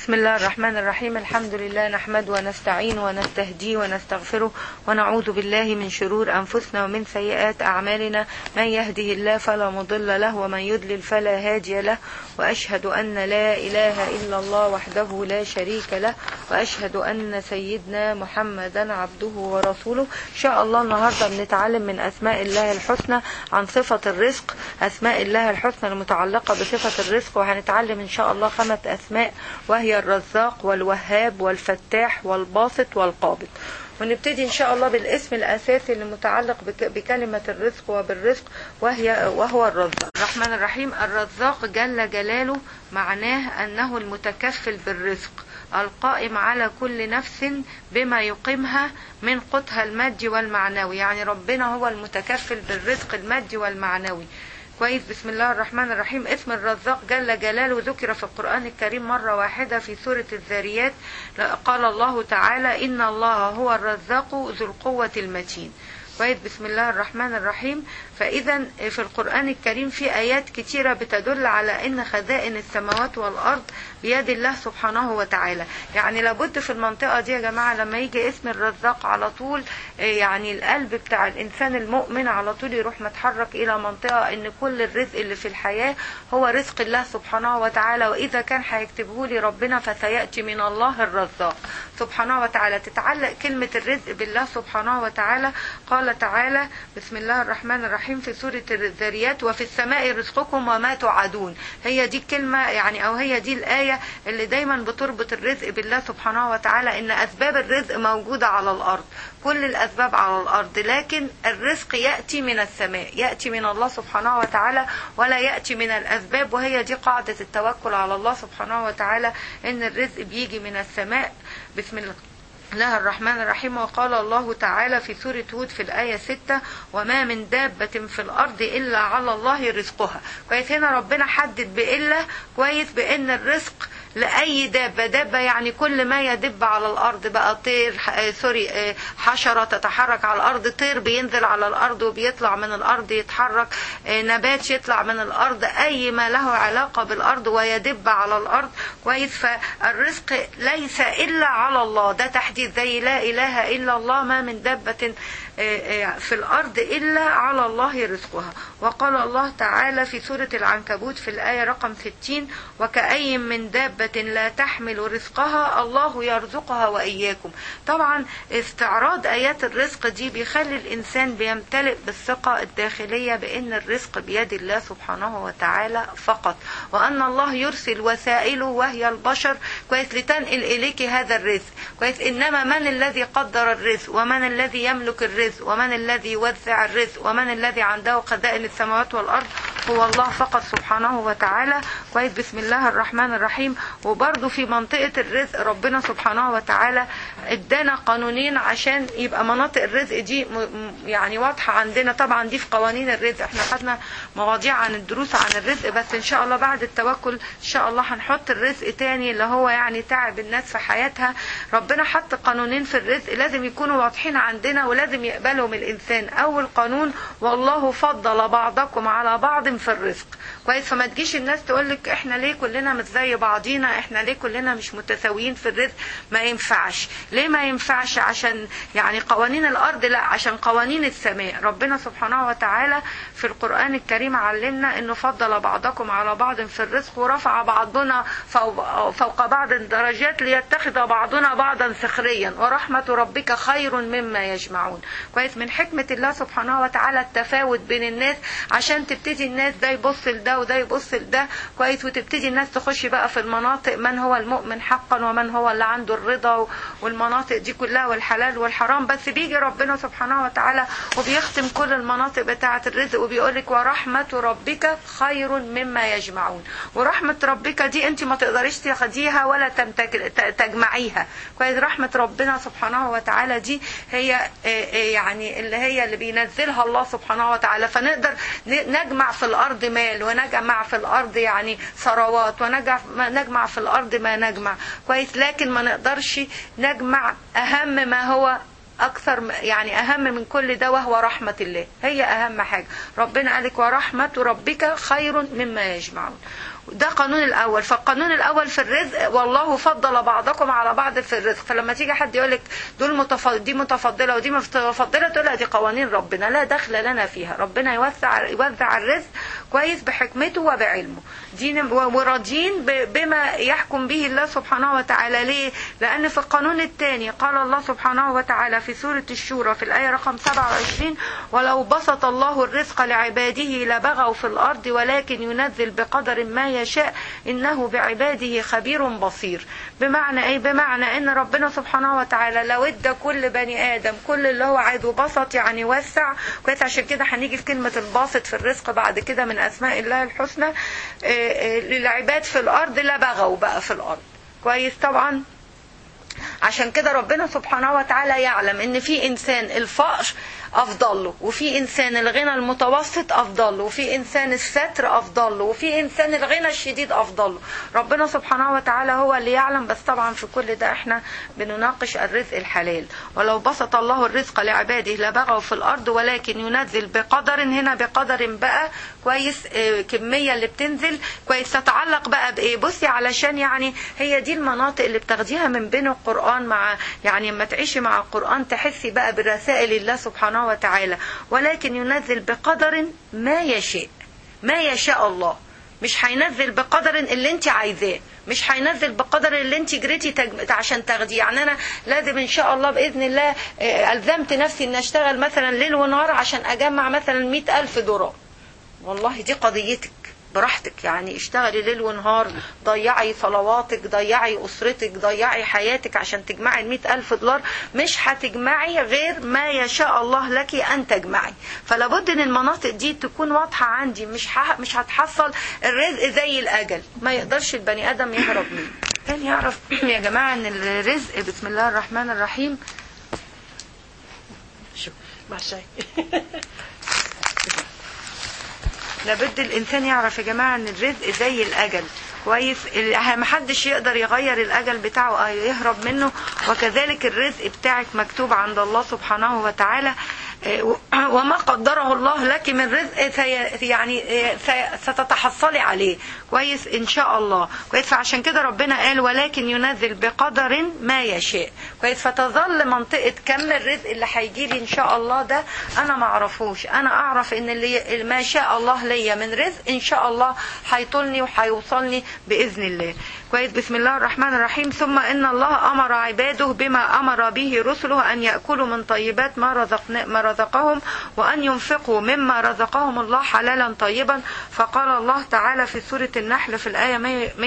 بسم الله الرحمن الرحيم الحمد لله نحمد ونستعين ونستهدي ونستغفره ونعوذ بالله من شرور أنفسنا ومن سيئات أعمالنا من يهده الله فلا مضل له ومن يضلل فلا هادي له وأشهد أن لا إله إلا الله وحده لا شريك له وأشهد أن سيدنا محمدا عبده ورسوله إن شاء الله النهاردة بنتعلم من أسماء الله الحسنى عن صفة الرزق أسماء الله الحسنى المتعلقة بصفة الرزق وهنتعلم إن شاء الله خمس أسماء وهي الرزاق والوهاب والفتاح والباسط والقابض ونبتدي ان شاء الله بالاسم الاساسي اللي متعلق بك- بكلمه الرزق وبالرزق وهي وهو الرزاق. الرحمن الرحيم الرزاق جل جلاله معناه انه المتكفل بالرزق القائم على كل نفس بما يقيمها من قوتها المادي والمعنوي يعني ربنا هو المتكفل بالرزق المادي والمعنوي كويس بسم الله الرحمن الرحيم اسم الرزاق جل جلاله ذكر في القرآن الكريم مرة واحدة في سورة الذاريات قال الله تعالى إن الله هو الرزاق ذو القوة المتين كويس بسم الله الرحمن الرحيم فإذا في القرآن الكريم في آيات كتيرة بتدل على أن خزائن السماوات والأرض بيد الله سبحانه وتعالى يعني لابد في المنطقة دي يا جماعة لما يجي اسم الرزاق على طول آه، يعني القلب بتاع الإنسان المؤمن على طول يروح متحرك إلى منطقة أن كل الرزق اللي في الحياة هو رزق الله سبحانه وتعالى وإذا كان هيكتبه لي ربنا فسيأتي من الله الرزاق سبحانه وتعالى تتعلق كلمة الرزق بالله سبحانه وتعالى قال تعالى بسم الله الرحمن الرحيم في سورة الذاريات وفي السماء رزقكم وما توعدون هي دي الكلمة يعني أو هي دي الآية اللي دايما بتربط الرزق بالله سبحانه وتعالى إن أسباب الرزق موجودة على الأرض كل الأسباب على الأرض لكن الرزق يأتي من السماء يأتي من الله سبحانه وتعالى ولا يأتي من الأسباب وهي دي قاعدة التوكل على الله سبحانه وتعالى إن الرزق بيجي من السماء بسم الله الله الرحمن الرحيم وقال الله تعالى في سورة هود في الآية 6 وما من دابة في الأرض إلا على الله رزقها كويس هنا ربنا حدد بإلا كويس بأن الرزق لأي دابة دابة يعني كل ما يدب على الأرض بقى طير ح- آه، سوري آه، حشرة تتحرك على الأرض طير بينزل على الأرض وبيطلع من الأرض يتحرك آه، نبات يطلع من الأرض أي ما له علاقة بالأرض ويدب على الأرض كويس فالرزق ليس إلا على الله ده تحديد زي لا إله إلا الله ما من دابة آه، آه، في الأرض إلا على الله رزقها وقال الله تعالى في سورة العنكبوت في الآية رقم 60 وكأي من دابة لا تحمل رزقها الله يرزقها وإياكم طبعا استعراض آيات الرزق دي بيخلي الإنسان بيمتلئ بالثقة الداخلية بأن الرزق بيد الله سبحانه وتعالى فقط وأن الله يرسل وسائله وهي البشر كويس لتنقل إليك هذا الرزق كويس إنما من الذي قدر الرزق ومن الذي يملك الرزق ومن الذي يوزع الرزق ومن الذي عنده خزائن السماوات والأرض هو الله فقط سبحانه وتعالى كويس بسم الله الرحمن الرحيم وبرضه في منطقة الرزق ربنا سبحانه وتعالى ادانا قانونين عشان يبقى مناطق الرزق دي م- م- يعني واضحة عندنا طبعا دي في قوانين الرزق احنا خدنا مواضيع عن الدروس عن الرزق بس ان شاء الله بعد التوكل ان شاء الله هنحط الرزق تاني اللي هو يعني تعب الناس في حياتها ربنا حط قانونين في الرزق لازم يكونوا واضحين عندنا ولازم يقبلهم الانسان اول قانون والله فضل بعضكم على بعض في الرزق كويس فما تجيش الناس تقول لك احنا ليه كلنا مش زي بعضينا احنا ليه كلنا مش متساويين في الرزق ما ينفعش ليه ما ينفعش عشان يعني قوانين الارض لا عشان قوانين السماء ربنا سبحانه وتعالى في القران الكريم علمنا انه فضل بعضكم على بعض في الرزق ورفع بعضنا فوق فوق بعض الدرجات ليتخذ بعضنا بعضا سخريا ورحمه ربك خير مما يجمعون كويس من حكمه الله سبحانه وتعالى التفاوت بين الناس عشان تبتدي الناس ده يبص لده وده يبص لده كويس وتبتدي الناس تخش بقى في المناطق من هو المؤمن حقا ومن هو اللي عنده الرضا والمناطق دي كلها والحلال والحرام بس بيجي ربنا سبحانه وتعالى وبيختم كل المناطق بتاعة الرزق وبيقولك ورحمة ربك خير مما يجمعون ورحمة ربك دي انت ما تقدريش تاخديها ولا تمتك- ت- تجمعيها كويس رحمة ربنا سبحانه وتعالى دي هي آه، آه، يعني اللي هي اللي بينزلها الله سبحانه وتعالى فنقدر ن- نجمع في الأرض مال ونجمع في الأرض يعني ثروات ونجمع في الأرض ما نجمع كويس لكن ما نقدرش نجمع أهم ما هو اكثر م- يعني اهم من كل ده وهو رحمة الله هي اهم حاجة ربنا قالك ورحمة ربك خير مما يجمعون ده قانون الاول فالقانون الاول في الرزق والله فضل بعضكم على بعض في الرزق فلما تيجي حد يقول لك دول متفضل دي متفضله ودي متفضله تقول لها دي قوانين ربنا لا دخل لنا فيها ربنا يوسع يوزع الرزق كويس بحكمته وبعلمه دين وراضيين بما يحكم به الله سبحانه وتعالى ليه لان في القانون الثاني قال الله سبحانه وتعالى في سوره الشورى في الايه رقم 27 ولو بسط الله الرزق لعباده لبغوا في الارض ولكن ينزل بقدر ما يشاء انه بعباده خبير بصير بمعنى ايه بمعنى ان ربنا سبحانه وتعالى لو ادى كل بني ادم كل اللي هو عايزه بسط يعني وسع كويس عشان كده هنيجي في كلمه الباسط في الرزق بعد كده من اسماء الله الحسنى للعباد في الارض لبغوا بقى في الارض كويس طبعا عشان كده ربنا سبحانه وتعالى يعلم ان في انسان الفقر افضل له وفي انسان الغنى المتوسط افضل له وفي انسان الستر افضل له وفي انسان الغنى الشديد افضل له ربنا سبحانه وتعالى هو اللي يعلم بس طبعا في كل ده احنا بنناقش الرزق الحلال ولو بسط الله الرزق لعباده لبغوا في الارض ولكن ينزل بقدر هنا بقدر بقى كويس اه كميه اللي بتنزل كويس تتعلق بقى بايه بصي علشان يعني هي دي المناطق اللي بتاخديها من بين القران مع يعني لما تعيشي مع القران تحسي بقى برسائل الله سبحانه وتعالى ولكن ينزل بقدر ما يشاء ما يشاء الله مش هينزل بقدر اللي انت عايزاه مش هينزل بقدر اللي انت جريتي تج... عشان تاخديه يعني انا لازم ان شاء الله باذن الله الزمت نفسي ان اشتغل مثلا ليل ونهار عشان اجمع مثلا مئة الف دولار والله دي قضيتك براحتك يعني اشتغلي ليل ونهار ضيعي صلواتك ضيعي أسرتك ضيعي حياتك عشان تجمعي المئة ألف دولار مش هتجمعي غير ما يشاء الله لك أن تجمعي فلابد ان المناطق دي تكون واضحة عندي مش ح... مش هتحصل الرزق زي الأجل ما يقدرش البني آدم يهرب منه كان يعرف يا جماعة ان الرزق بسم الله الرحمن الرحيم شوف مع شاي لابد الانسان يعرف يا جماعه ان الرزق زي الاجل كويس ما حدش يقدر يغير الاجل بتاعه او يهرب منه وكذلك الرزق بتاعك مكتوب عند الله سبحانه وتعالى وما قدره الله لك من رزق يعني ستتحصلي عليه كويس ان شاء الله كويس فعشان كده ربنا قال ولكن ينزل بقدر ما يشاء كويس فتظل منطقه كم الرزق اللي هيجي لي ان شاء الله ده انا ما اعرفوش انا اعرف ان اللي ما شاء الله ليا من رزق ان شاء الله هيطولني وهيوصلني باذن الله كويس بسم الله الرحمن الرحيم ثم ان الله امر عباده بما امر به رسله ان ياكلوا من طيبات ما رزقنا ما رزقهم وأن ينفقوا مما رزقهم الله حلالا طيبا فقال الله تعالى في سورة النحل في الآية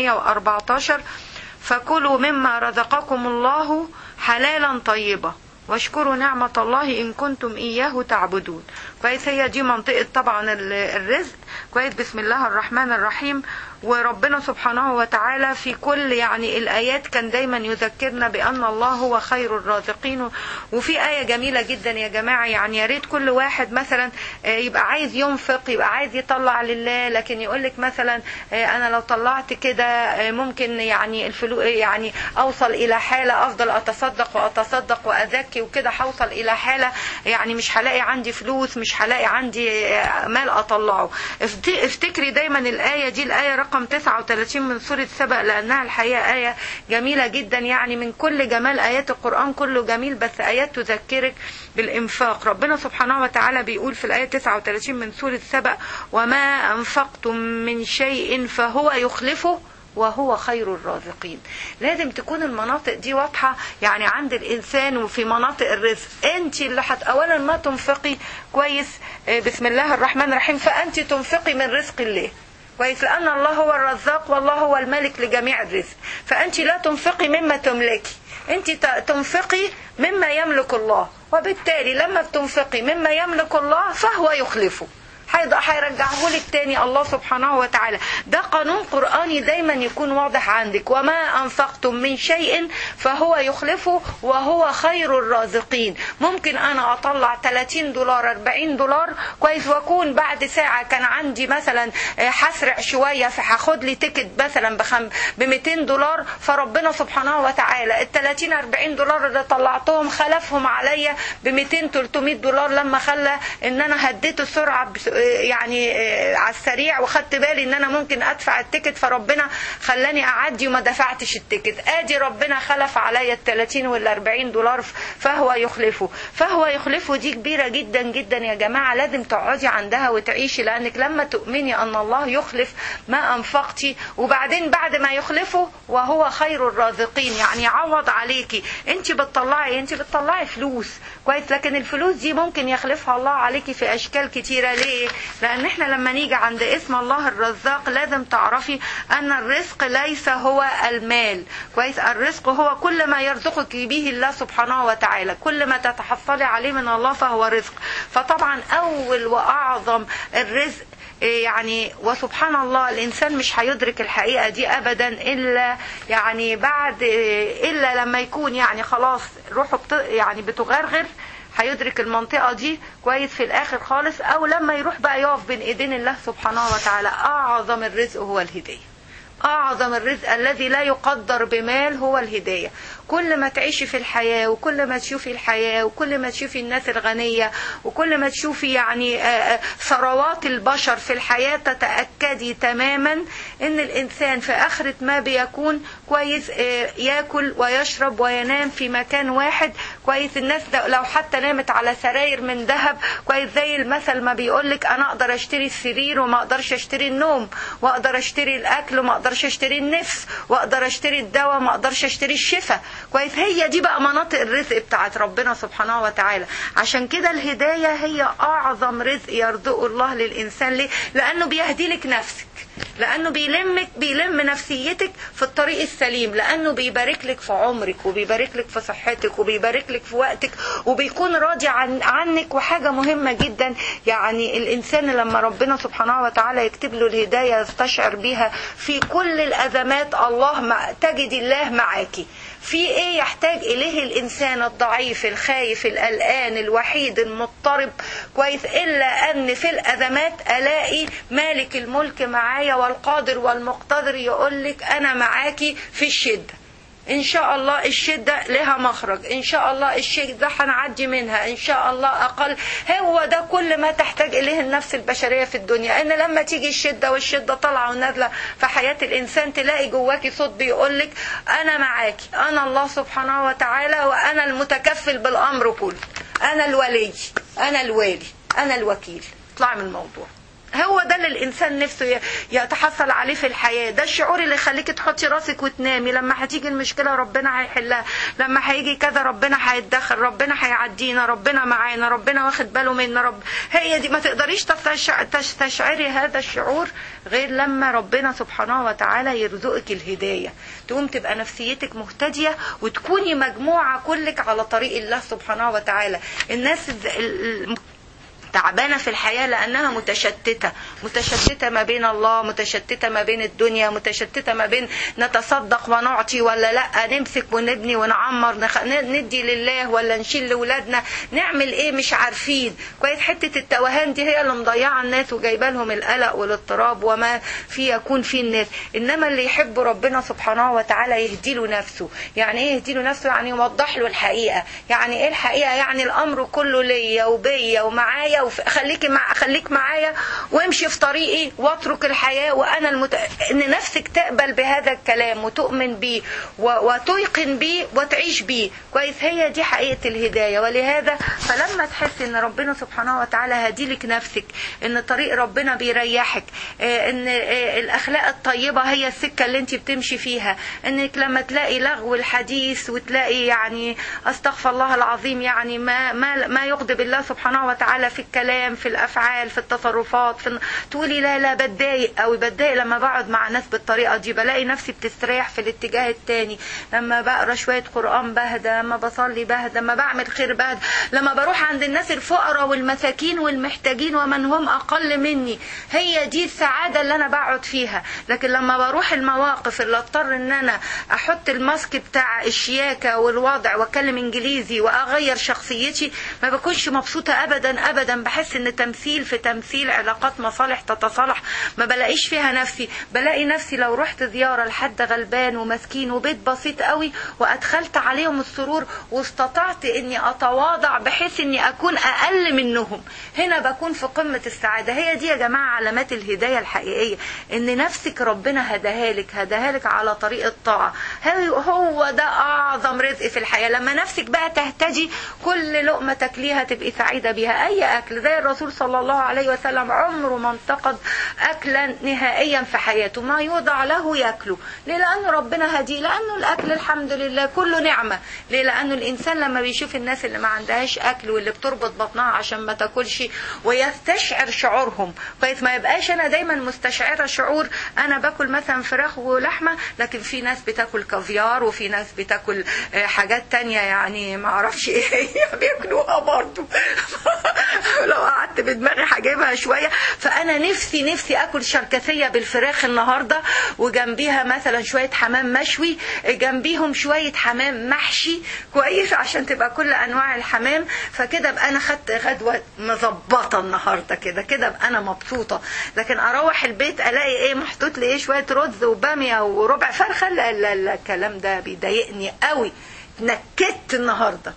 114 فكلوا مما رزقكم الله حلالا طيبا واشكروا نعمة الله إن كنتم إياه تعبدون كويس هي دي منطقة طبعا الرزق كويس بسم الله الرحمن الرحيم وربنا سبحانه وتعالى في كل يعني الآيات كان دايما يذكرنا بأن الله هو خير الرازقين وفي آية جميلة جدا يا جماعة يعني يا ريت كل واحد مثلا يبقى عايز ينفق يبقى عايز يطلع لله لكن يقول لك مثلا أنا لو طلعت كده ممكن يعني الفلوس يعني أوصل إلى حالة أفضل أتصدق وأتصدق وأزكي وكده هوصل إلى حالة يعني مش هلاقي عندي فلوس مش هلاقي عندي مال أطلعه افتكري دايما الآية دي الآية رقم 39 من سورة سبأ لأنها الحقيقة آية جميلة جدا يعني من كل جمال آيات القرآن كله جميل بس آيات تذكرك بالإنفاق ربنا سبحانه وتعالى بيقول في الآية 39 من سورة سبأ وما أنفقتم من شيء فهو يخلفه وهو خير الرازقين لازم تكون المناطق دي واضحة يعني عند الإنسان وفي مناطق الرزق أنت اللي حت أولا ما تنفقي كويس بسم الله الرحمن الرحيم فأنت تنفقي من رزق الله كويس لأن الله هو الرزاق والله هو الملك لجميع الرزق فأنت لا تنفقي مما تملكي أنت تنفقي مما يملك الله وبالتالي لما بتنفقي مما يملك الله فهو يخلفه هيرجعه لك تاني الله سبحانه وتعالى ده قانون قرآني دايما يكون واضح عندك وما أنفقتم من شيء فهو يخلفه وهو خير الرازقين ممكن أنا أطلع 30 دولار 40 دولار كويس وأكون بعد ساعة كان عندي مثلا حسرع شوية فهاخد لي تيكت مثلا بخم ب 200 دولار فربنا سبحانه وتعالى ال 30 40 دولار اللي طلعتهم خلفهم عليا ب 200 300 دولار لما خلى ان انا هديت السرعه يعني آه، على السريع وخدت بالي ان انا ممكن ادفع التيكت فربنا خلاني اعدي وما دفعتش التيكت ادي ربنا خلف عليا ال 30 وال 40 دولار فهو يخلفه فهو يخلفه دي كبيره جدا جدا يا جماعه لازم تقعدي عندها وتعيشي لانك لما تؤمني ان الله يخلف ما انفقتي وبعدين بعد ما يخلفه وهو خير الرازقين يعني يعوض عليكي انت بتطلعي انت بتطلعي فلوس كويس لكن الفلوس دي ممكن يخلفها الله عليكي في اشكال كتيره ليه لان احنا لما نيجي عند اسم الله الرزاق لازم تعرفي ان الرزق ليس هو المال كويس الرزق هو كل ما يرزقك به الله سبحانه وتعالى كل ما تتحصلي عليه من الله فهو رزق فطبعا اول واعظم الرزق يعني وسبحان الله الانسان مش هيدرك الحقيقه دي ابدا الا يعني بعد الا لما يكون يعني خلاص روحه بت يعني بتغرغر هيدرك المنطقة دي كويس في الآخر خالص أو لما يروح بقى يقف بين إيدين الله سبحانه وتعالى أعظم الرزق هو الهداية أعظم الرزق الذي لا يقدر بمال هو الهداية كل ما تعيشي في الحياة وكل ما تشوفي الحياة وكل ما تشوفي الناس الغنية وكل ما تشوفي يعني ثروات البشر في الحياة تتأكدي تماما ان الانسان في اخرة ما بيكون كويس ياكل ويشرب وينام في مكان واحد كويس الناس لو حتى نامت على سراير من ذهب كويس زي المثل ما بيقولك انا اقدر اشتري السرير وما اقدرش اشتري النوم واقدر اشتري الاكل وما اقدرش اشتري النفس واقدر اشتري الدواء ما اقدرش اشتري الشفاء كويس هي دي بقى مناطق الرزق بتاعت ربنا سبحانه وتعالى عشان كده الهداية هي اعظم رزق يرزقه الله للانسان ليه لانه بيهدي لك نفسك لانه بيلمك بيلم نفسيتك في الطريق السليم لانه بيبارك لك في عمرك وبيبارك لك في صحتك وبيبارك لك في وقتك وبيكون راضي عن عنك وحاجه مهمه جدا يعني الانسان لما ربنا سبحانه وتعالى يكتب له الهدايه يستشعر بيها في كل الازمات الله مع تجد الله معاكي في ايه يحتاج اليه الانسان الضعيف الخايف القلقان الوحيد المضطرب كويس الا ان في الازمات الاقي مالك الملك معايا والقادر والمقتدر يقولك انا معاكي في الشده ان شاء الله الشده لها مخرج ان شاء الله الشده هنعدي منها ان شاء الله اقل هو ده كل ما تحتاج اليه النفس البشريه في الدنيا ان لما تيجي الشده والشده طالعه ونازله في حياه الانسان تلاقي جواكي صوت بيقولك انا معاكي انا الله سبحانه وتعالى وانا المتكفل بالامر كله انا الولي انا الوالي انا الوكيل اطلعي من الموضوع هو ده اللي الانسان نفسه يتحصل عليه في الحياه ده الشعور اللي يخليكي تحطي راسك وتنامي لما هتيجي المشكله ربنا هيحلها لما هيجي كذا ربنا هيتدخل ربنا هيعدينا ربنا معانا ربنا واخد باله منا رب هي دي ما تقدريش تستشعري هذا الشعور غير لما ربنا سبحانه وتعالى يرزقك الهدايه تقوم تبقى نفسيتك مهتديه وتكوني مجموعه كلك على طريق الله سبحانه وتعالى الناس تعبانة في الحياة لأنها متشتتة متشتتة ما بين الله متشتتة ما بين الدنيا متشتتة ما بين نتصدق ونعطي ولا لا نمسك ونبني ونعمر نخ... ندي لله ولا نشيل لأولادنا نعمل ايه مش عارفين كويس حتة التوهان دي هي اللي مضيعة الناس وجايبه لهم القلق والاضطراب وما في يكون في الناس إنما اللي يحب ربنا سبحانه وتعالى يهدي له نفسه يعني ايه يهدي له نفسه يعني يوضح له الحقيقة يعني ايه الحقيقة يعني الأمر كله ليا وبيا ومعايا خليكي مع خليك معايا وامشي في طريقي واترك الحياه وانا المت... ان نفسك تقبل بهذا الكلام وتؤمن بيه و... وتيقن بيه وتعيش بيه كويس هي دي حقيقه الهدايه ولهذا فلما تحسي ان ربنا سبحانه وتعالى هديلك نفسك ان طريق ربنا بيريحك ان الاخلاق الطيبه هي السكه اللي انت بتمشي فيها انك لما تلاقي لغو الحديث وتلاقي يعني استغفر الله العظيم يعني ما ما ما يغضب الله سبحانه وتعالى في الكلام في الافعال في التصرفات في تقولي لا لا بتضايق قوي بتضايق لما بقعد مع ناس بالطريقه دي بلاقي نفسي بتستريح في الاتجاه التاني لما بقرا شويه قران بهدى لما بصلي بهدى لما بعمل خير بهدى لما بروح عند الناس الفقراء والمساكين والمحتاجين ومن هم اقل مني هي دي السعاده اللي انا بقعد فيها لكن لما بروح المواقف اللي اضطر ان انا احط الماسك بتاع الشياكه والوضع واتكلم انجليزي واغير شخصيتي ما بكونش مبسوطه ابدا ابدا بحس ان تمثيل في تمثيل علاقات مصالح تتصالح ما بلاقيش فيها نفسي بلاقي نفسي لو رحت زياره لحد غلبان ومسكين وبيت بسيط قوي وادخلت عليهم السرور واستطعت اني اتواضع بحيث اني اكون اقل منهم هنا بكون في قمه السعاده هي دي يا جماعه علامات الهدايه الحقيقيه ان نفسك ربنا هداها لك هداها لك على طريق الطاعه هو ده اعظم رزق في الحياه لما نفسك بقى تهتدي كل لقمه تاكليها تبقي سعيده بيها اي اكل زي الرسول صلى الله عليه وسلم عمره ما انتقد اكلا نهائيا في حياته ما يوضع له ياكله ليه لانه ربنا هديه لانه الاكل الحمد لله كله نعمه ليه لانه الانسان لما بيشوف الناس اللي ما عندهاش اكل واللي بتربط بطنها عشان ما تاكلش ويستشعر شعورهم كويس ما يبقاش انا دايما مستشعره شعور انا باكل مثلا فراخ ولحمه لكن في ناس بتاكل كافيار وفي ناس بتاكل حاجات تانية يعني ما اعرفش ايه هي بياكلوها برضو لو قعدت بدماغي هجيبها شويه فانا نفسي نفسي اكل شركسيه بالفراخ النهارده وجنبيها مثلا شويه حمام مشوي جنبيهم شويه حمام محشي كويس عشان تبقى كل انواع الحمام فكده ابقى انا خدت غدوه مظبطه النهارده كده كده ابقى انا مبسوطه لكن اروح البيت الاقي ايه محطوط لي ايه شويه رز وباميه وربع فرخه لا لا لا الكلام ده بيضايقني قوي نكدت النهارده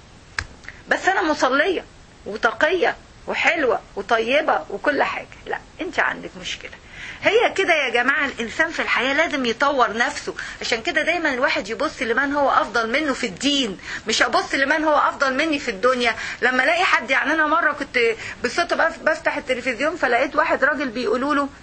بس انا مصليه وتقيه وحلوه وطيبه وكل حاجه لا انت عندك مشكله هي كده يا جماعة الإنسان في الحياة لازم يطور نفسه عشان كده دايما الواحد يبص لمن هو أفضل منه في الدين مش أبص لمن هو أفضل مني في الدنيا لما ألاقي حد يعني أنا مرة كنت بالصدفة بفتح التلفزيون فلقيت واحد راجل بيقولوا له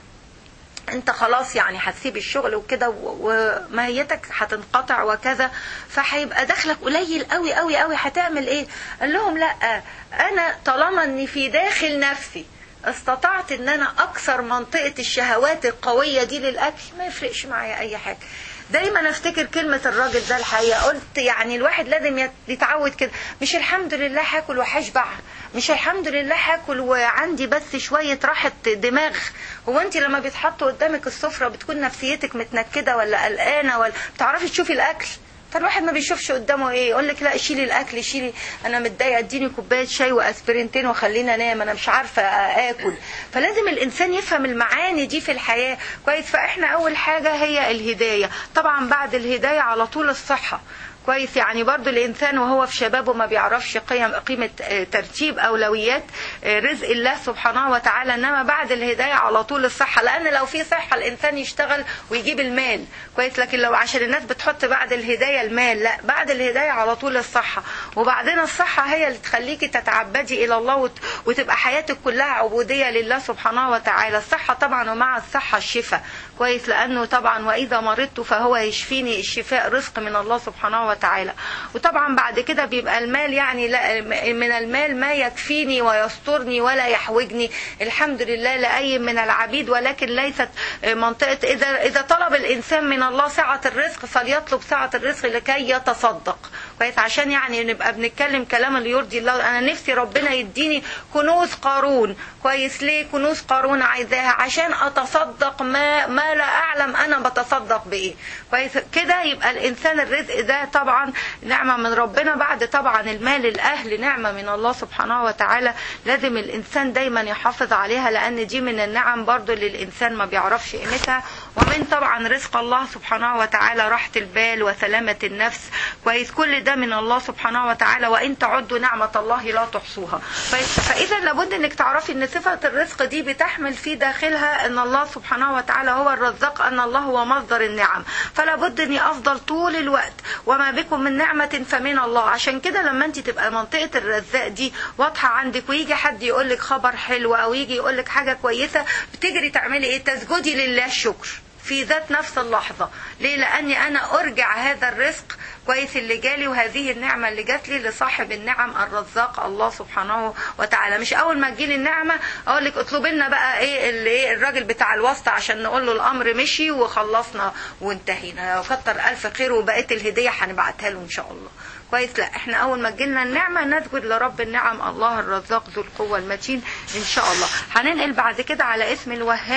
انت خلاص يعني هتسيب الشغل وكده وماهيتك هتنقطع وكذا فهيبقى دخلك قليل قوي قوي قوي هتعمل ايه قال لهم لا انا طالما اني في داخل نفسي استطعت ان انا اكسر منطقة الشهوات القوية دي للاكل ما يفرقش معايا اي حاجة دايما افتكر كلمة الراجل ده الحقيقة قلت يعني الواحد لازم يتعود كده مش الحمد لله هاكل وهشبع مش الحمد لله هاكل وعندي بس شوية راحة دماغ هو انت لما بيتحط قدامك السفرة بتكون نفسيتك متنكدة ولا قلقانة ولا بتعرفي تشوفي الاكل فالواحد ما بيشوفش قدامه ايه يقول لك لا شيلي الاكل شيلي انا متضايقه اديني كوبايه شاي واسبرينتين وخليني انام انا مش عارفه اكل فلازم الانسان يفهم المعاني دي في الحياه كويس فاحنا اول حاجه هي الهدايه طبعا بعد الهدايه على طول الصحه كويس يعني برضو الإنسان وهو في شبابه ما بيعرفش قيم قيمة ترتيب أولويات رزق الله سبحانه وتعالى إنما بعد الهداية على طول الصحة لأن لو في صحة الإنسان يشتغل ويجيب المال كويس لكن لو عشان الناس بتحط بعد الهداية المال لا بعد الهداية على طول الصحة وبعدين الصحة هي اللي تخليكي تتعبدي إلى الله وتبقى حياتك كلها عبودية لله سبحانه وتعالى الصحة طبعا ومع الصحة الشفاء كويس لأنه طبعا وإذا مرضت فهو يشفيني الشفاء رزق من الله سبحانه وتعالى وتعالى وطبعا بعد كده بيبقى المال يعني لا من المال ما يكفيني ويسترني ولا يحوجني الحمد لله لأي من العبيد ولكن ليست منطقة إذا إذا طلب الإنسان من الله سعة الرزق فليطلب سعة الرزق لكي يتصدق كويس عشان يعني نبقى بنتكلم كلام اللي يرضي الله أنا نفسي ربنا يديني كنوز قارون كويس ليه كنوز قارون عايزاها عشان أتصدق ما ما لا أعلم أنا بتصدق بإيه كويس كده يبقى الإنسان الرزق ده طبعا طبعا نعمة من ربنا بعد طبعا المال الأهل نعمة من الله سبحانه وتعالى لازم الإنسان دايما يحافظ عليها لأن دي من النعم برضو اللي الإنسان ما بيعرفش قيمتها ومن طبعا رزق الله سبحانه وتعالى راحة البال وسلامة النفس كويس كل ده من الله سبحانه وتعالى وإن تعدوا نعمة الله لا تحصوها فإذا لابد إنك تعرفي إن صفة الرزق دي بتحمل في داخلها إن الله سبحانه وتعالى هو الرزاق أن الله هو مصدر النعم فلا بد إني أفضل طول الوقت وما بكم من نعمة فمن الله عشان كده لما انت تبقى منطقة الرزاق دي واضحة عندك ويجي حد يقول لك خبر حلو او يجي يقول لك حاجة كويسة بتجري تعملي ايه تسجدي لله الشكر في ذات نفس اللحظة ليه لأني أنا أرجع هذا الرزق كويس اللي جالي وهذه النعمة اللي جات لي لصاحب النعم الرزاق الله سبحانه وتعالى مش أول ما تجيلي النعمة أقول لك اطلب لنا بقى إيه اللي إيه الراجل بتاع الواسطة عشان نقول له الأمر مشي وخلصنا وانتهينا وكتر ألف خير وبقيت الهدية هنبعتها له إن شاء الله كويس لا احنا اول ما تجيلنا النعمه نسجد لرب النعم الله الرزاق ذو القوه المتين ان شاء الله هننقل بعد كده على اسم الوهاب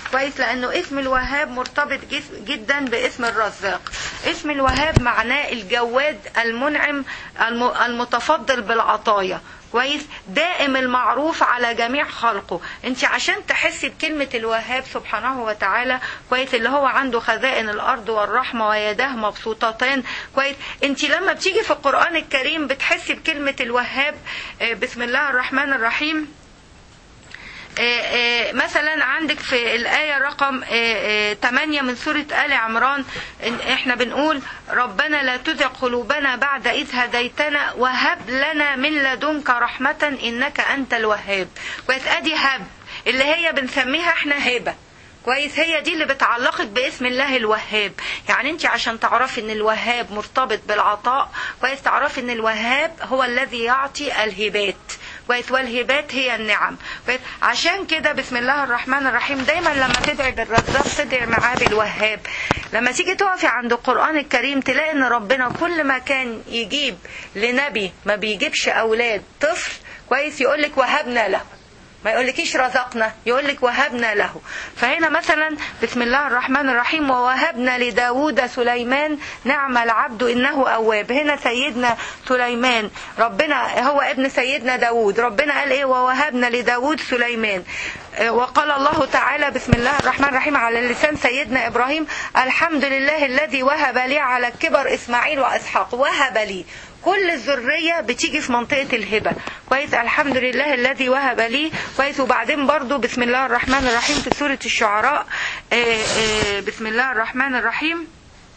كويس لانه اسم الوهاب مرتبط جس- جدا باسم الرزاق اسم الوهاب معناه الجواد المنعم الم- المتفضل بالعطايا كويس دائم المعروف على جميع خلقه انت عشان تحسي بكلمة الوهاب سبحانه وتعالى كويس اللي هو عنده خزائن الارض والرحمة ويداه مبسوطتان كويس انت لما بتيجي في القرآن الكريم بتحسي بكلمة الوهاب آه، بسم الله الرحمن الرحيم آه، آه، مثلا عندك في الآية رقم 8 من سورة آل عمران إن احنا بنقول ربنا لا تزغ قلوبنا بعد إذ هديتنا وهب لنا من لدنك رحمة إنك أنت الوهاب كويس أدي هب اللي هي بنسميها احنا هبة كويس هي دي اللي بتعلقك باسم الله الوهاب يعني انت عشان تعرفي ان الوهاب مرتبط بالعطاء كويس تعرفي ان الوهاب هو الذي يعطي الهبات كويس والهبات هي النعم كويس عشان كده بسم الله الرحمن الرحيم دايما لما تدعي بالرزاق تدعي معاه بالوهاب لما تيجي تقفي عند القرآن الكريم تلاقي ان ربنا كل ما كان يجيب لنبي ما بيجيبش اولاد طفل كويس يقولك وهبنا له ما يقولكيش رزقنا يقولك وهبنا له فهنا مثلا بسم الله الرحمن الرحيم ووهبنا لداود سليمان نعم العبد إنه أواب هنا سيدنا سليمان ربنا هو ابن سيدنا داود ربنا قال إيه ووهبنا لداود سليمان آه، وقال الله تعالى بسم الله الرحمن الرحيم على لسان سيدنا إبراهيم الحمد لله الذي وهب لي على الكبر إسماعيل وإسحاق وهب لي كل الذرية بتيجي في منطقة الهبة كويس الحمد لله الذي وهب لي كويس وبعدين برضو بسم الله الرحمن الرحيم في سورة الشعراء آه، آه، بسم الله الرحمن الرحيم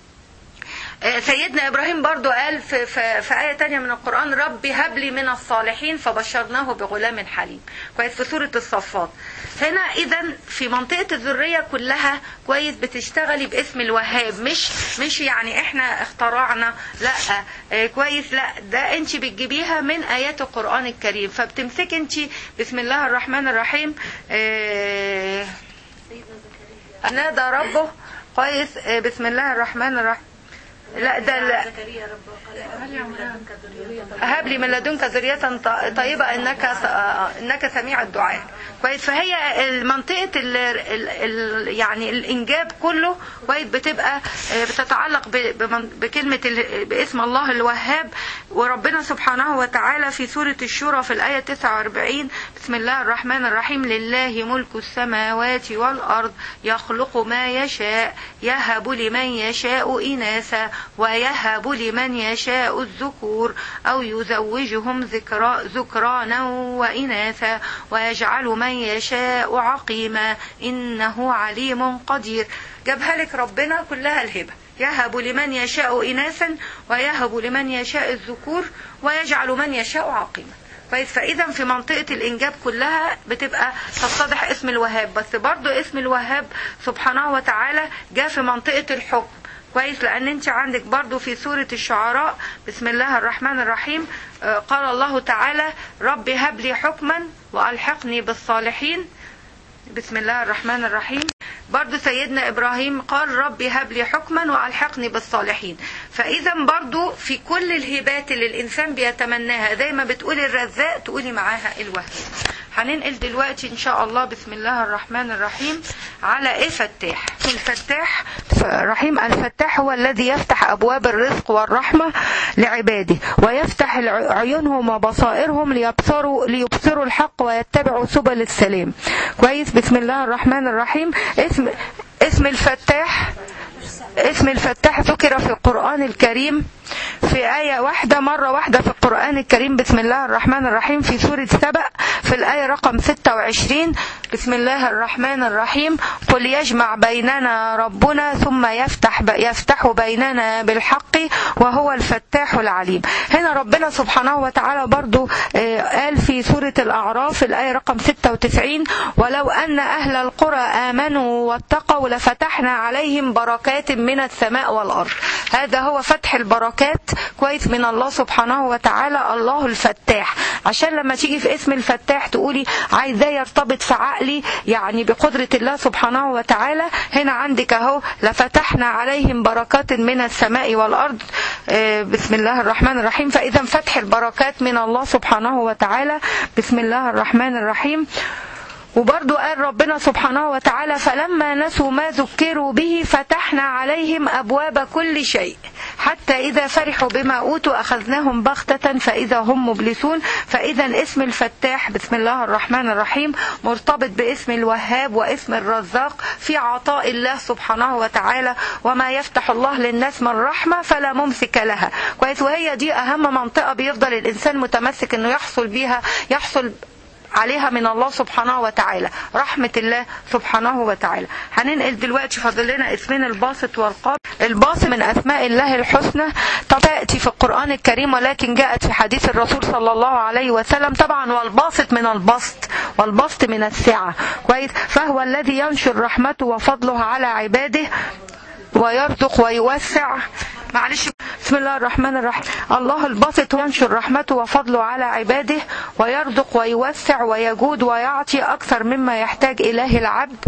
آه، سيدنا ابراهيم برضو قال في, في, في آية تانية من القرآن ربي هب لي من الصالحين فبشرناه بغلام حليم كويس في سورة الصفات هنا اذا في منطقة الذرية كلها كويس بتشتغلي باسم الوهاب مش مش يعني احنا اخترعنا لا آه، كويس لا ده انت بتجيبيها من ايات القرآن الكريم فبتمسكي انت بسم الله الرحمن الرحيم آه، نادى ربه كويس آه، بسم الله الرحمن الرحيم لا ده لا هب لي من لدنك ذرية ط- طيبة انك س- انك سميع الدعاء كويس فهي منطقة ال ال ال يعني الانجاب كله كويس بتبقى آه، بتتعلق ب- بمن- بكلمة ال- باسم الله الوهاب وربنا سبحانه وتعالى في سورة الشورى في الآية 49 بسم الله الرحمن الرحيم لله ملك السماوات والأرض يخلق ما يشاء يهب لمن يشاء إناثا ويهب لمن يشاء الذكور أو يزوجهم ذكرا ذكرانا وإناثا ويجعل من يشاء عقيما إنه عليم قدير جابها لك ربنا كلها الهبة يهب لمن يشاء إناثا ويهب لمن يشاء الذكور ويجعل من يشاء عقيما كويس فاذا في منطقه الانجاب كلها بتبقى تتضح اسم الوهاب بس برضو اسم الوهاب سبحانه وتعالى جاء في منطقه الحكم كويس لان انت عندك برضو في سوره الشعراء بسم الله الرحمن الرحيم آه، قال الله تعالى رب هب لي حكما والحقني بالصالحين بسم الله الرحمن الرحيم برضو سيدنا إبراهيم قال ربي هب لي حكما وألحقني بالصالحين فإذا برضو في كل الهبات اللي الإنسان بيتمناها زي ما بتقولي الرزاق تقولي معاها الوهاب هننقل دلوقتي إن شاء الله بسم الله الرحمن الرحيم على إيه فتاح الفتاح رحيم الفتاح هو الذي يفتح أبواب الرزق والرحمة لعباده ويفتح الع- عيونهم وبصائرهم ليبصروا ليبصروا الحق ويتبعوا سبل السلام كويس بسم الله الرحمن الرحيم اسم اسم الفتاح اسم الفتاح ذكر في القرآن الكريم في آية واحدة مرة واحدة في القرآن الكريم بسم الله الرحمن الرحيم في سورة سبأ في الآية رقم 26 بسم الله الرحمن الرحيم قل يجمع بيننا ربنا ثم يفتح يفتح بيننا بالحق وهو الفتاح العليم هنا ربنا سبحانه وتعالى برضو آه، قال في سورة الأعراف الآية رقم 96 ولو أن أهل القرى آمنوا واتقوا لفتحنا عليهم بركات من السماء والأرض هذا هو فتح البركات كويس من الله سبحانه وتعالى الله الفتاح عشان لما تيجي في اسم الفتاح تقولي عايزاه يرتبط في عقلي يعني بقدرة الله سبحانه وتعالى هنا عندك اهو لفتحنا عليهم بركات من السماء والأرض آه، بسم الله الرحمن الرحيم فإذا فتح البركات من الله سبحانه وتعالى بسم الله الرحمن الرحيم وبرضو قال ربنا سبحانه وتعالى فلما نسوا ما ذكروا به فتحنا عليهم أبواب كل شيء حتى إذا فرحوا بما أوتوا أخذناهم بغتة فإذا هم مبلسون فإذا اسم الفتاح بسم الله الرحمن الرحيم مرتبط باسم الوهاب واسم الرزاق في عطاء الله سبحانه وتعالى وما يفتح الله للناس من رحمة فلا ممسك لها كويس وهي دي أهم منطقة بيفضل الإنسان متمسك إنه يحصل بيها يحصل عليها من الله سبحانه وتعالى رحمة الله سبحانه وتعالى هننقل دلوقتي فاضل لنا اسمين الباسط والقابض الباسط من أسماء الله الحسنى تأتي في القرآن الكريم ولكن جاءت في حديث الرسول صلى الله عليه وسلم طبعا والباسط من البسط والبسط من السعة كويس فهو الذي ينشر رحمته وفضله على عباده ويرزق ويوسع معلش بسم الله الرحمن الرحيم الله الباسط ينشر رحمته وفضله على عباده ويرزق ويوسع ويجود ويعطي أكثر مما يحتاج إليه العبد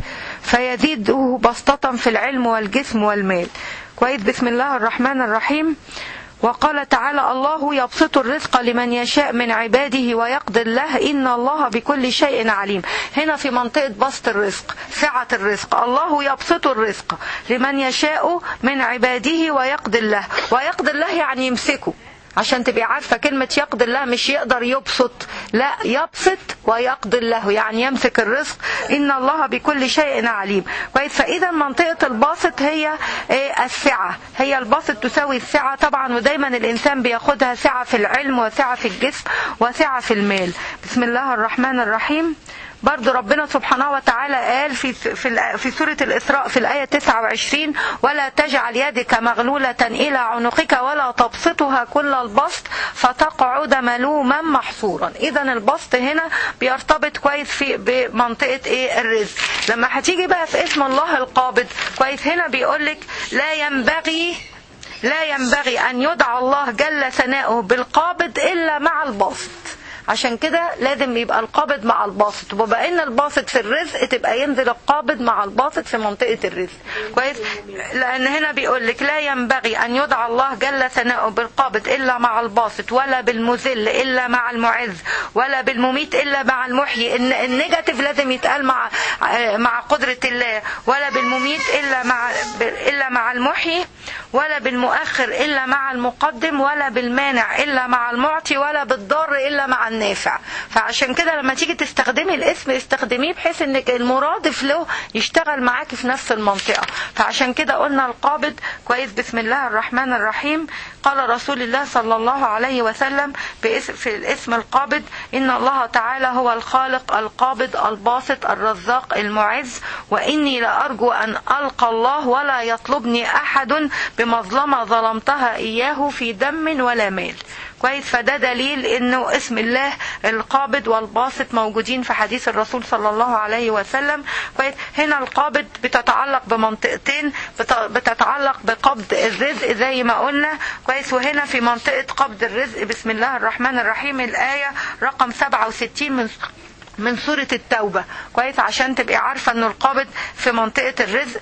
فيزيده بسطة في العلم والجسم والمال كويس بسم الله الرحمن الرحيم وقال تعالى الله يبسط الرزق لمن يشاء من عباده ويقدر له إن الله بكل شيء عليم هنا في منطقة بسط الرزق سعة الرزق الله يبسط الرزق لمن يشاء من عباده ويقدر له ويقدر له يعني يمسكه عشان تبقي عارفة كلمة يقدر الله مش يقدر يبسط لا يبسط ويقدر له يعني يمسك الرزق إن الله بكل شيء عليم كويس فإذا منطقة الباسط هي إيه السعة هي الباسط تساوي السعة طبعا ودايما الإنسان بياخدها سعة في العلم وسعة في الجسم وسعة في المال بسم الله الرحمن الرحيم برضو ربنا سبحانه وتعالى قال في في في سوره الاسراء في الايه 29 ولا تجعل يدك مغلوله الى عنقك ولا تبسطها كل البسط فتقعد ملوما محصورا اذا البسط هنا بيرتبط كويس في بمنطقه ايه الرزق لما هتيجي بقى في اسم الله القابض كويس هنا بيقول لك لا ينبغي لا ينبغي ان يدعى الله جل ثناؤه بالقابض الا مع البسط عشان كده لازم يبقى القابض مع الباسط وبما ان الباسط في الرزق تبقى ينزل القابض مع الباسط في منطقه الرزق كويس لان هنا بيقول لك لا ينبغي ان يدعى الله جل ثناؤه بالقابض الا مع الباسط ولا بالمذل الا مع المعز ولا بالمميت الا مع المحيي ان النيجاتيف لازم يتقال مع مع قدره الله ولا بالمميت الا مع الا مع المحيي ولا بالمؤخر الا مع المقدم ولا بالمانع الا مع المعطي ولا بالضار الا مع النافع فعشان كده لما تيجي تستخدمي الاسم استخدميه بحيث انك المرادف له يشتغل معاكي في نفس المنطقه فعشان كده قلنا القابض كويس بسم الله الرحمن الرحيم قال رسول الله صلى الله عليه وسلم في الاسم القابض ان الله تعالى هو الخالق القابض الباسط الرزاق المعز واني لارجو ان القى الله ولا يطلبني احد بمظلمه ظلمتها اياه في دم ولا مال كويس فده دليل انه اسم الله القابض والباسط موجودين في حديث الرسول صلى الله عليه وسلم كويس هنا القابض بتتعلق بمنطقتين بتتعلق بقبض الرزق زي ما قلنا كويس وهنا في منطقة قبض الرزق بسم الله الرحمن الرحيم الآية رقم 67 من من سورة التوبة كويس عشان تبقي عارفة ان القابض في منطقة الرزق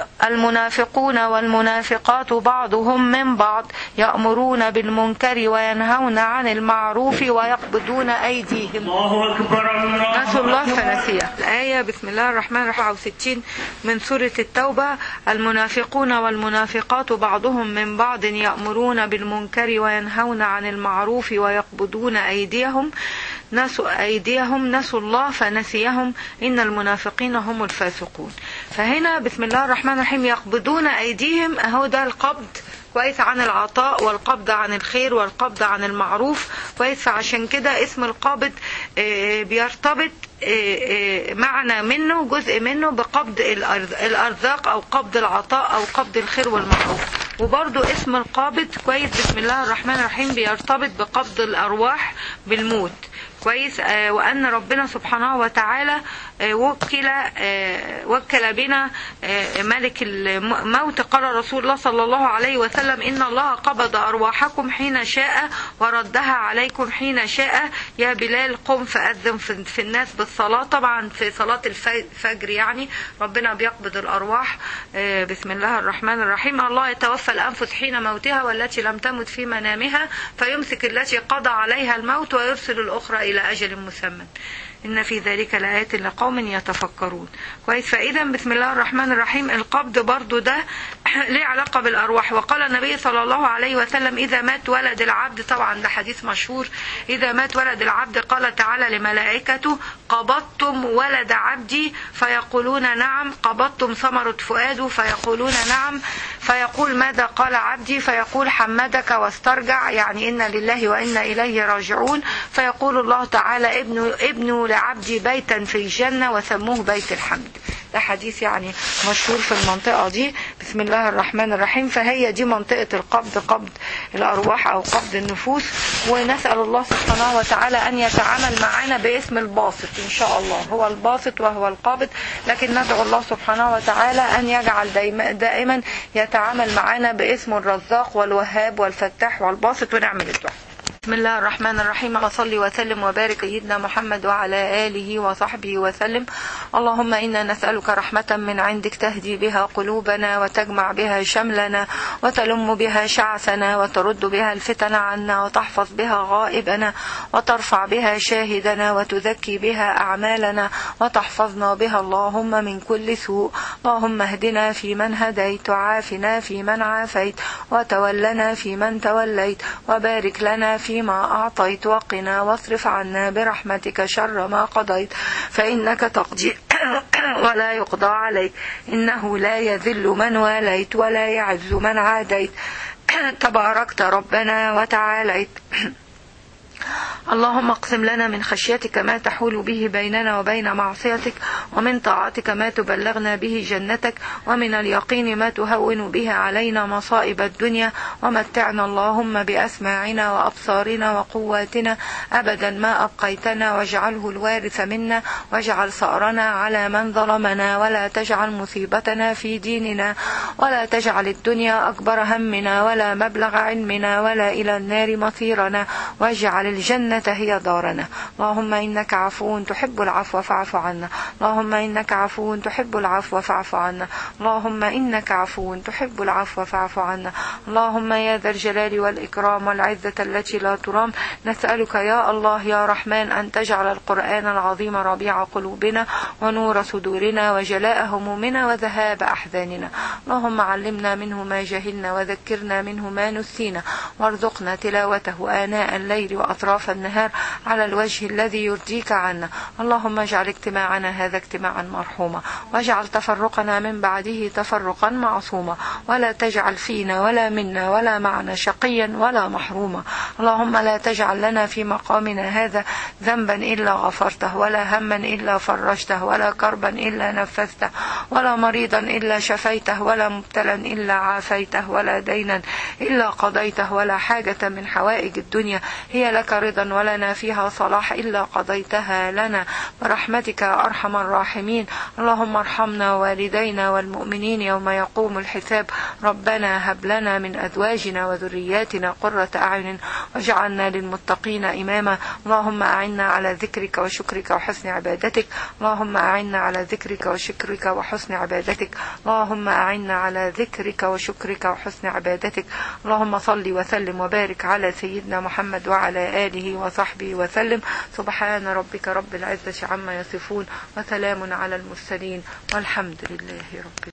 المنافقون والمنافقات بعضهم من بعض يأمرون بالمنكر وينهون عن المعروف ويقبضون أيديهم الله أكبر الله نسوا الله فنسيه الآية بسم الله الرحمن الرحيم 64 من سورة التوبة المنافقون والمنافقات بعضهم من بعض يأمرون بالمنكر وينهون عن المعروف ويقبضون أيديهم نسوا أيديهم نسوا الله فنسيهم إن المنافقين هم الفاسقون فهنا بسم الله الرحمن الرحيم يقبضون أيديهم أهو ده القبض كويس عن العطاء والقبض عن الخير والقبض عن المعروف كويس فعشان كده اسم القابض بيرتبط معنى منه جزء منه بقبض الأرزاق أو قبض العطاء أو قبض الخير والمعروف وبرضو اسم القابض كويس بسم الله الرحمن الرحيم بيرتبط بقبض الأرواح بالموت كويس آه وأن ربنا سبحانه وتعالى آه وكل آه وكل بنا ملك الموت قال رسول الله صلى الله عليه وسلم إن الله قبض أرواحكم حين شاء وردها عليكم حين شاء يا بلال قم فأذن في الناس بالصلاة طبعا في صلاة الفجر يعني ربنا بيقبض الأرواح بسم الله الرحمن الرحيم الله يتوفى الأنفس حين موتها والتي لم تمت في منامها فيمسك التي قضى عليها الموت ويرسل الأخرى إلى أجل مسمى إن في ذلك لآيات لقوم يتفكرون كويس فإذا بسم الله الرحمن الرحيم القبض برضو ده ليه علاقة بالأرواح وقال النبي صلى الله عليه وسلم إذا مات ولد العبد طبعا ده حديث مشهور إذا مات ولد العبد قال تعالى لملائكته قبضتم ولد عبدي فيقولون نعم قبضتم ثمرة فؤاده فيقولون نعم فيقول ماذا قال عبدي فيقول حمدك واسترجع يعني إنا لله وإنا إليه راجعون فيقول الله تعالى ابن ابن لعبدي بيتا في الجنة وسموه بيت الحمد ده حديث يعني مشهور في المنطقة دي بسم الله الرحمن الرحيم فهي دي منطقة القبض قبض الأرواح أو قبض النفوس ونسأل الله سبحانه وتعالى أن يتعامل معنا باسم الباسط إن شاء الله هو الباسط وهو القابض لكن ندعو الله سبحانه وتعالى أن يجعل دائما, دائما يتعامل معنا باسم الرزاق والوهاب والفتاح والباسط ونعمل الدعاء بسم الله الرحمن الرحيم وصلي وسلم وبارك سيدنا محمد وعلى آله وصحبه وسلم اللهم إنا نسألك رحمة من عندك تهدي بها قلوبنا وتجمع بها شملنا وتلم بها شعثنا وترد بها الفتن عنا وتحفظ بها غائبنا وترفع بها شاهدنا وتزكي بها أعمالنا وتحفظنا بها اللهم من كل سوء اللهم اهدنا في من هديت وعافنا في من عافيت وتولنا في من توليت وبارك لنا في فيما أعطيت وقنا واصرف عنا برحمتك شر ما قضيت فإنك تقضي ولا يقضى عليك إنه لا يذل من واليت ولا يعز من عاديت تباركت ربنا وتعاليت اللهم اقسم لنا من خشيتك ما تحول به بيننا وبين معصيتك ومن طاعتك ما تبلغنا به جنتك ومن اليقين ما تهون به علينا مصائب الدنيا ومتعنا اللهم بأسماعنا وأبصارنا وقواتنا أبدا ما أبقيتنا واجعله الوارث منا واجعل ثأرنا على من ظلمنا ولا تجعل مصيبتنا في ديننا ولا تجعل الدنيا أكبر همنا ولا مبلغ علمنا ولا إلى النار مصيرنا واجعل الجنة هي دارنا اللهم إنك عفو تحب العفو فاعف عنا اللهم إنك عفو تحب العفو فاعف عنا اللهم إنك عفو تحب العفو فاعف عنا اللهم يا ذا الجلال والإكرام والعزة التي لا ترام نسألك يا الله يا رحمن أن تجعل القرآن العظيم ربيع قلوبنا ونور صدورنا وجلاء همومنا وذهاب أحزاننا اللهم علمنا منه ما جهلنا وذكرنا منه ما نسينا وارزقنا تلاوته آناء الليل وأطراف النهار على الوجه الذي يرضيك عنا اللهم اجعل اجتماعنا هذا اجتماعا مرحوما واجعل تفرقنا من بعده تفرقا معصوما ولا تجعل فينا ولا منا ولا معنا شقيا ولا محروما اللهم لا تجعل لنا في مقامنا هذا ذنبا إلا غفرته ولا هما إلا فرجته ولا كربا إلا نفذته ولا مريضا إلا شفيته ولا مبتلا إلا عافيته ولا دينا إلا قضيته ولا حاجة من حوائج الدنيا هي لك رضا ولنا فيها صلاح إلا قضيتها لنا برحمتك يا أرحم الراحمين اللهم ارحمنا والدينا والمؤمنين يوم يقوم الحساب ربنا هب لنا من أزواجنا وذرياتنا قرة أعين واجعلنا للمتقين إماما اللهم أعنا على ذكرك وشكرك وحسن عبادتك اللهم أعنا على ذكرك وشكرك وحسن عبادتك اللهم أعنا على ذكرك وشكرك وحسن عبادتك اللهم صل وسلم وبارك على سيدنا محمد وعلى آله وصحبه وسلم سبحان ربك رب العزة عما يصفون وسلام على المرسلين والحمد لله رب